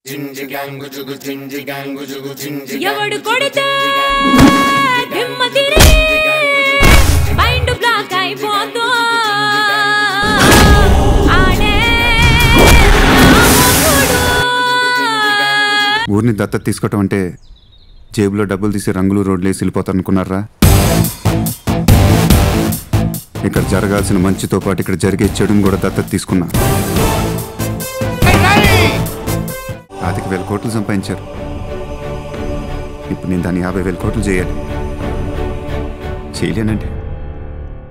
ఎవడు కొడితే దిమ్మ తిరిగి మైండ్ బ్లాక్ అయిపోతూ ఆడే నా మొగుడు. ఊరిని దత్తత తీసుకోవటం అంటే జేబులో డబ్బులు తీసి రంగులు రోడ్లు వేసి వెళ్ళిపోతారు అనుకున్నారా ఇక్కడ జరగాల్సిన మంచితో పాటు ఇక్కడ జరిగే చెడుని కూడా దత్తత తీసుకున్నా పాతిక వేల కోట్లు సంపాదించారు ఇప్పుడు నేను దాన్ని యాభై వేల కోట్లు చేయాలి చేయలేనండి